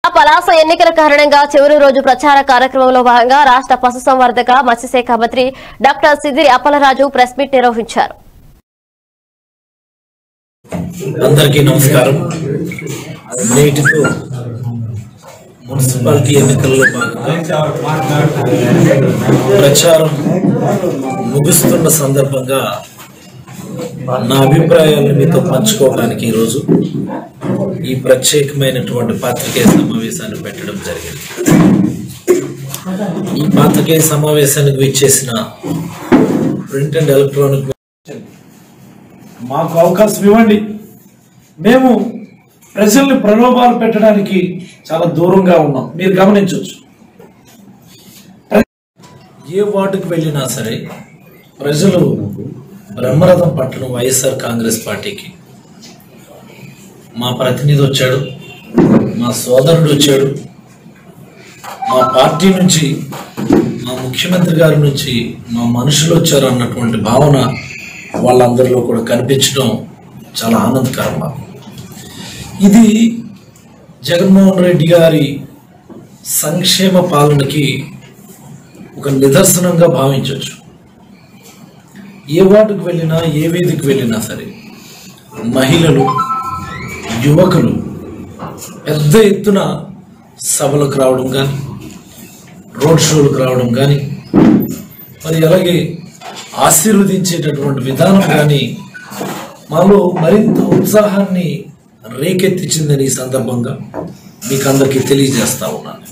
పలాస ఎన్నికల కారణంగా చివరి రోజు ప్రచార కార్యక్రమంలో భాగంగా రాష్ట్ర పశుసంవర్ధక మత్స్యశాఖ మంత్రి doctor Sidiri Appalaraju press meet నిర్వహించారు అందరికీ నమస్కారం నేటితో మున్సిపాలిటీ ఎన్నికల్లో భాగంగా ప్రచారం ముగుస్తున్న సందర్భంగా నా అభిప్రాయాలను మీతో పంచుకోవడానికి ఈరోజు ఈ ప్రత్యేకమైనటువంటి పాత్రికేయ సమావేశాన్ని పెట్టడం జరిగింది ఈ పాత్రికేయ సమావేశానికి విచ్చేసిన ప్రింట్ అండ్ ఎలక్ట్రానిక్ మాకు అవకాశం ఇవ్వండి మేము ప్రజల్ని ప్రలోభాలు పెట్టడానికి చాలా దూరంగా ఉన్నాం మీరు గమనించవచ్చు ఏ వార్డుకు వెళ్ళినా సరే ప్రజలు బ్రహ్మరథం పట్టణం వైఎస్ఆర్ కాంగ్రెస్ పార్టీకి మా ప్రతినిధి వచ్చాడు మా సోదరుడు వచ్చాడు మా పార్టీ నుంచి మా ముఖ్యమంత్రి గారి నుంచి మా మనుషులు వచ్చారు అన్నటువంటి భావన వాళ్ళందరిలో కూడా కనిపించడం చాలా ఆనందకరం మాకు ఇది జగన్మోహన్ రెడ్డి గారి సంక్షేమ పాలనకి ఒక నిదర్శనంగా భావించవచ్చు ఏ వార్డుకు వెళ్ళినా ఏ వేదికకు వెళ్ళినా సరే మహిళలు యువకులు పెద్ద ఎత్తున సభలకు రావడం కానీ రోడ్ షోలకు రావడం కానీ మరి అలాగే ఆశీర్వదించేటటువంటి విధానం కానీ మాలో మరింత ఉత్సాహాన్ని రేకెత్తించిందని ఈ సందర్భంగా మీకు అందరికీ తెలియజేస్తా ఉన్నాను